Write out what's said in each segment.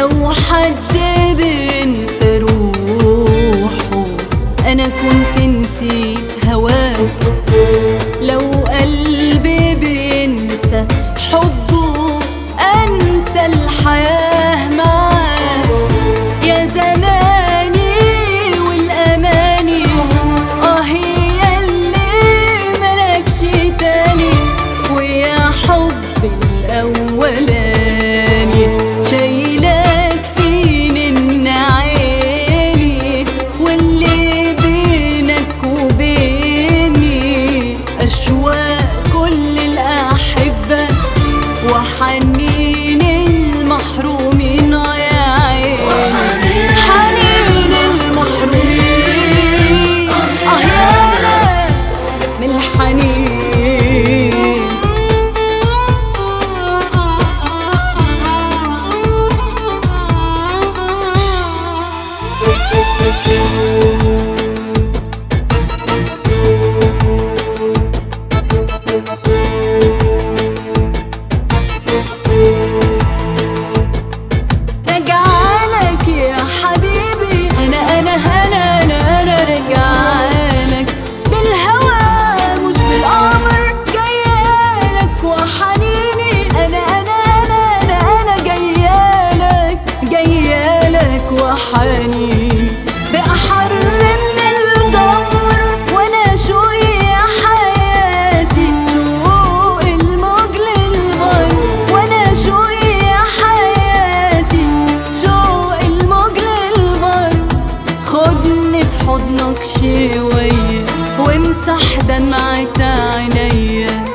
لو حد بينسى روحه انا كنت نسيت هواك لو قلبي بينسى حبه انسى الحياه معاه يا زماني والاماني اه هي اللي ملكش تاني ويا حب الاولاني شايلك فين ان عيني واللي بينك وبيني اشواق كل الاحبه وحنين المحرومين يا عيني حنين المحرومين اه يانا من الحنين رجعلك يا حبيبي انا انا انا انا انا رجعلك بالهوى مش بالامر جايالك وحنيني انا انا انا انا انا جايالك جايالك وحنيني بأحر من الجمر وانا شوقي يا حياتي شوق الموج للبر وانا شوقي يا حياتي شوق الموج للبر خدني في حضنك شوية وامسح دمعة عينيا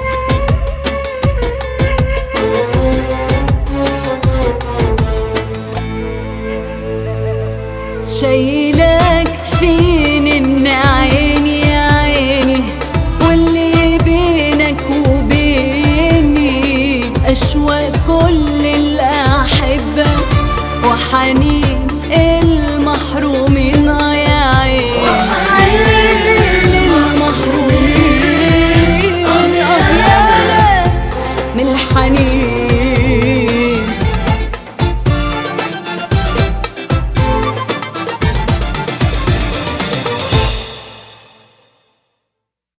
شايلك فين ان عيني يا عيني واللي بينك وبيني اشواق